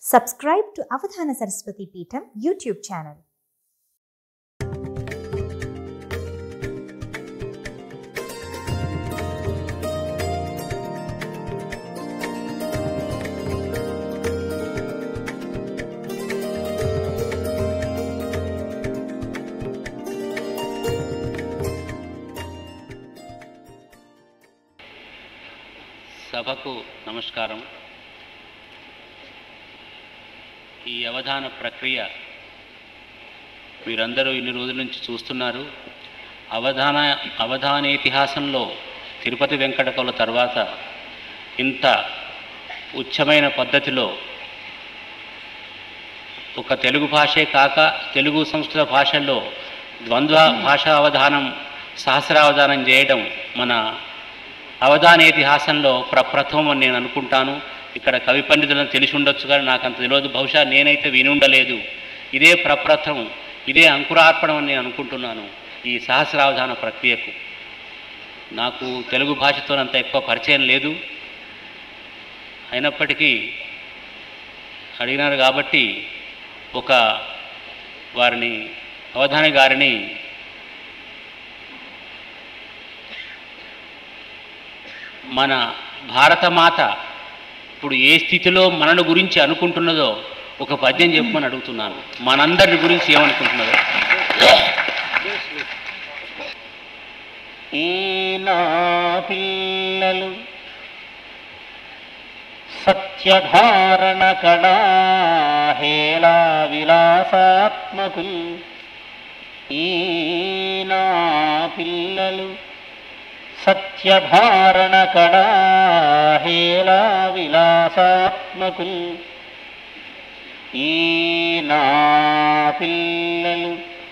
Subscribe to Avadhana Saraswati Peetham YouTube channel. సభకు నమస్కారం ఈ అవధాన ప్రక్రియ మీరందరూ ఇన్ని రోజుల నుంచి చూస్తున్నారు అవధాన అవధాన ఇతిహాసంలో తిరుపతి వెంకటకవుల తర్వాత ఇంత ఉచ్చమైన పద్ధతిలో ఒక తెలుగు భాషే కాక తెలుగు సంస్కృత భాషల్లో ద్వంద్వ భాషా అవధానం సహస్రావధానం చేయడం మన అవధాన ఇతిహాసంలో ప్రప్రథమం అని నేను అనుకుంటాను ఇక్కడ కవి పండితులను తెలిసి ఉండొచ్చు కానీ నాకు అంత తెలియదు బహుశా నేనైతే విని ఉండలేదు ఇదే ప్రప్రథమం ఇదే అంకురార్పణం అని నేను అనుకుంటున్నాను ఈ సహస్రావధాన ప్రక్రియకు నాకు తెలుగు భాషతో అంత ఎక్కువ పరిచయం లేదు అయినప్పటికీ అడిగినారు కాబట్టి ఒక వారిని అవధాని గారిని మన భారతమాత ఇప్పుడు ఏ స్థితిలో మనను గురించి అనుకుంటున్నదో ఒక పద్యం చెప్పమని అడుగుతున్నాను మనందరి గురించి ఏమనుకుంటున్నదో ఈనా పిల్లలు సత్యధారణ కళా హేళా విలాసాత్మకులు ఈనా పిల్లలు సత్యధారణ కళా హేళా విలాసాత్మకులు ఈనా పిల్లలు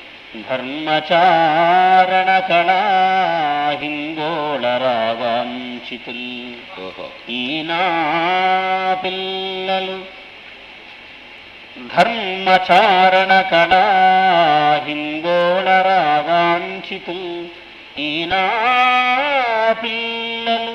ధర్మచారణ కళా హింగోళ రాగాంచితుల్ ఓహో ఈనా పిల్లలు ధర్మచారణ కళా హింగోళ రాగాంచితుల్ ఈనా పిల్లలు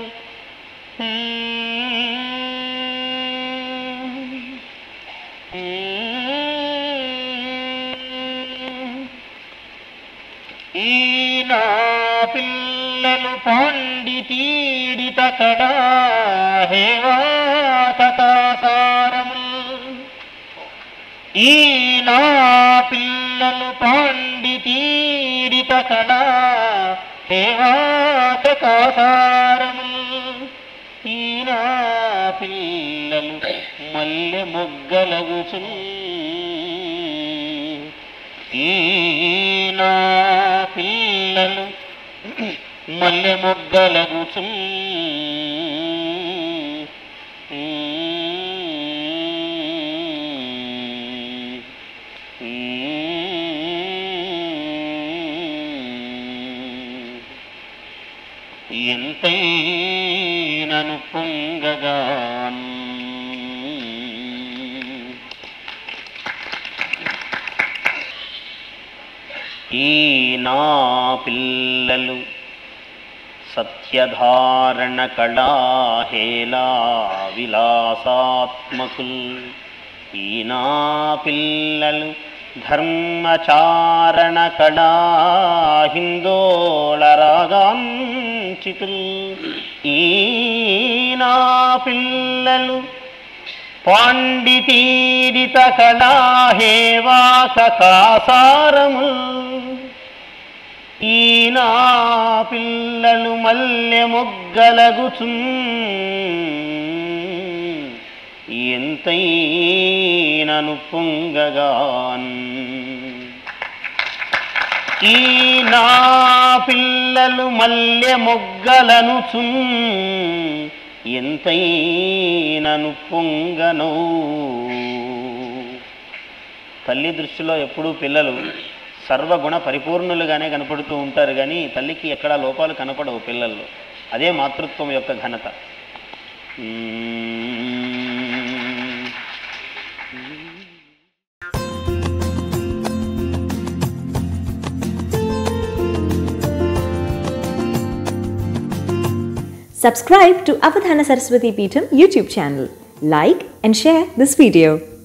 ఈనా పిల్లలు పాండితీడిత కడా హేవాతకాసారము ఈనా పిల్లలు పాండితీడిత కడా హేవాతకాసారము ఈనా పిల్లలు మల్లె మొగ్గలగుచు ఈనా పిల్లలు మల్లె మొగ్గలగుచు ఎంతైనను పొంగగాన్ ఈ నా పిల్లలు సత్యధారణ కళా హేలా విలాసాత్మకుల్ ఈ నా పిల్లలు ధర్మచారణ కళా హిందోళ రాగాంచితుల్ ఈ నా పిల్లలు పాండితీరిత కళాహేవాసకాసారము ఈనా పిల్లలు మల్లె మొగ్గలగుచు ఎంతైనను పొంగగాన్ ఈనా పిల్లలు మల్లె మొగ్గలను ఎంతైనను పొంగను తల్లి దృష్టిలో ఎప్పుడూ పిల్లలు సర్వగుణ పరిపూర్ణులుగానే కనపడుతూ ఉంటారు కానీ తల్లికి ఎక్కడా లోపాలు కనపడవు పిల్లల్లో అదే మాతృత్వం యొక్క ఘనత మ్మ్. Subscribe to Avadhana Saraswati Peetham YouTube channel. Like and share this video.